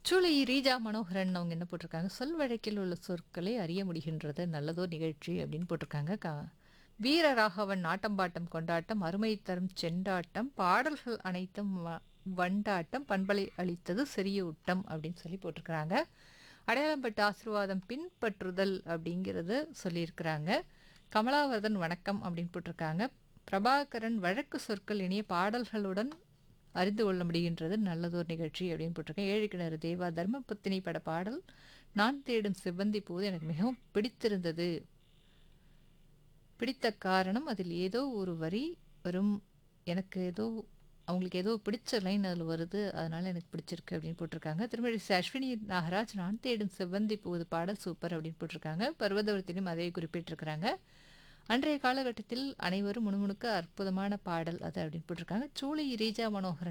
சூளை ரீஜா மனோகரன் அவங்க என்ன போட்டிருக்காங்க சொல் வழக்கில் உள்ள சொற்களை அறிய முடிகின்றது நல்லதோ நிகழ்ச்சி அப்படின்னு போட்டிருக்காங்க கா வீரராகவன் ஆட்டம்பாட்டம் கொண்டாட்டம் அருமை தரும் செண்டாட்டம் பாடல்கள் அனைத்தும் வ- வண்டாட்டம் பண்பலை அளித்தது சிறியூட்டம் அப்படின்னு சொல்லி போட்டிருக்கிறாங்க அடையாளம்பட்டு ஆசீர்வாதம் பின்பற்றுதல் அப்படிங்கிறது சொல்லியிருக்கிறாங்க கமலாவர்தன் வணக்கம் அப்படின்னு போட்டிருக்காங்க பிரபாகரன் வழக்கு சொற்கள் இனிய பாடல்களுடன் அறிந்து கொள்ள முடிகின்றது நல்லதொரு நிகழ்ச்சி அப்படின்னு போட்டிருக்கேன் ஏழு கிணறு தேவா தர்மபத்தினி பட பாடல் நான் தேடும் சிவந்தி போது எனக்கு மிகவும் பிடித்திருந்தது பிடித்த காரணம் அதில் ஏதோ ஒரு வரி வரும் எனக்கு ஏதோ அவங்களுக்கு ஏதோ பிடிச்ச லைன் அதில் வருது அதனால எனக்கு பிடிச்சிருக்கு அப்படின்னு போட்டிருக்காங்க திருமதி அஸ்வினி நாகராஜ் நான் தேடும் செவ்வந்தி போது பாடல் சூப்பர் அப்படின்னு போட்டிருக்காங்க பர்வதவரத்திலும் அதே குறிப்பிட்டிருக்கிறாங்க அன்றைய காலகட்டத்தில் அனைவரும் முணுமுணுக்க அற்புதமான பாடல் அது அப்படின்னு போட்டிருக்காங்க சூளை ரீஜா மனோகரன்